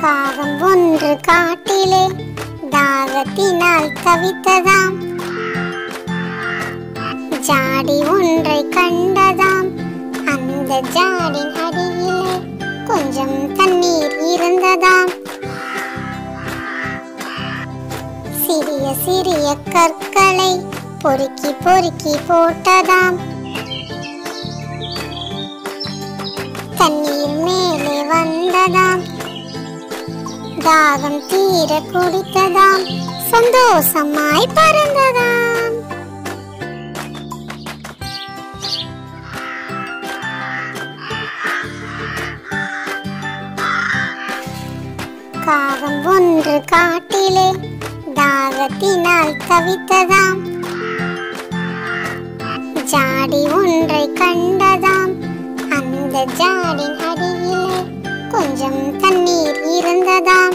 காகம் ஒன்று காட்டிலே தாகத்தினால் தவித்ததாம் ஜாடி ஒன்றை கண்டதாம் அந்த ஜாடின் அடியிலே கொஞ்சம் தண்ணீர் இருந்ததாம் சிறிய சிறிய கற்களை பொறுக்கி பொறுக்கி போட்டதாம் தண்ணீர் மேலே வந்ததாம் தாகம் தீர குடித்ததாம் சந்தோஷமாய் பறந்ததாம் காகம் ஒன்று காட்டிலே தாகத்தினால் தவித்ததாம் ஜாடி ஒன்றை கண்டதாம் அந்த ஜாடின் அடியிலே கொஞ்சம் தண்ணீர் இருந்ததாம்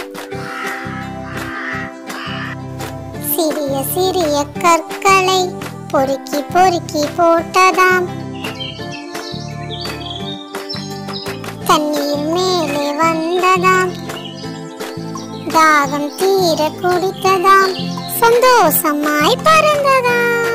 சிறிய சிறிய கற்களை பொறுக்கி பொறுக்கி போட்டதாம் தண்ணீர் மேலே வந்ததாம் தாகம் தீர குடித்ததாம் சந்தோஷமாய் பறந்ததாம்